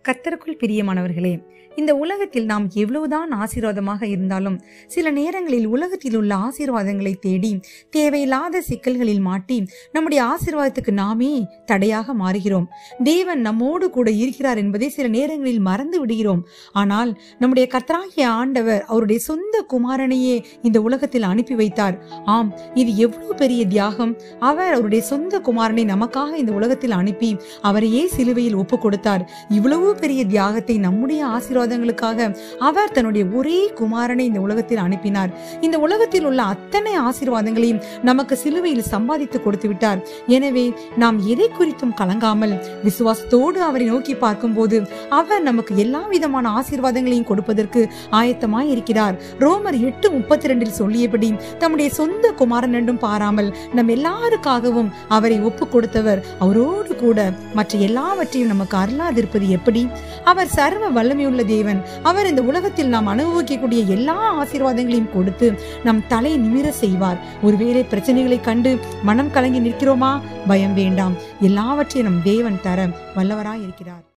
கத்தருக்குள் பிரியமானவர்களே இந்த உலகத்தில் நாம் எவ்வளவுதான் ஆசீர்வாதமாக இருந்தாலும் சில நேரங்களில் உலகத்தில் உள்ள ஆசீர்வாதங்களை தேடி தேவையில்லாத சிக்கல்களில் மாட்டி நம்முடைய ஆசீர்வாதத்துக்கு நாமே தடையாக மாறுகிறோம் தேவன் நம்மோடு கூட இருக்கிறார் என்பதை சில நேரங்களில் மறந்து விடுகிறோம் ஆனால் நம்முடைய கர்த்தராகிய ஆண்டவர் அவருடைய சொந்த குமாரனையே இந்த உலகத்தில் அனுப்பி வைத்தார் ஆம் இது எவ்வளவு பெரிய தியாகம் அவர் அவருடைய சொந்த குமாரனை நமக்காக இந்த உலகத்தில் அனுப்பி அவரையே சிலுவையில் ஒப்பு கொடுத்தார் இவ்வளவு பெரிய தியாகத்தை நம்முடைய ஆசீர்வாதங்களுக்காக அவர் தன்னுடைய ஒரே குமாரனை இந்த உலகத்தில் அனுப்பினார் இந்த உலகத்தில் உள்ள அத்தனை ஆசீர்வாதங்களையும் நமக்கு சிலுவையில் சம்பாதித்து கொடுத்து விட்டார் எனவே நாம் எதை குறித்தும் கலங்காமல் விசுவாசத்தோடு அவரை நோக்கி பார்க்கும்போது அவர் நமக்கு எல்லா விதமான ஆசீர்வாதங்களையும் கொடுப்பதற்கு ஆயத்தமாய் இருக்கிறார் ரோமர் எட்டு முப்பத்தி ரெண்டில் சொல்லியபடி தம்முடைய சொந்த குமாரன் என்றும் பாராமல் நம் எல்லாருக்காகவும் அவரை ஒப்பு கொடுத்தவர் அவரோடு கூட மற்ற எல்லாவற்றையும் நமக்கு அருளாதிருப்பது எப்படி அவர் சர்வ வல்லமையுள்ள தேவன் அவர் இந்த உலகத்தில் நாம் அனுபவிக்கக்கூடிய எல்லா ஆசீர்வாதங்களையும் கொடுத்து நம் தலை நிமிர செய்வார் ஒருவேளை பிரச்சனைகளை கண்டு மனம் கலங்கி நிற்கிறோமா பயம் வேண்டாம் எல்லாவற்றையும் நம் தேவன் தர வல்லவராய் இருக்கிறார்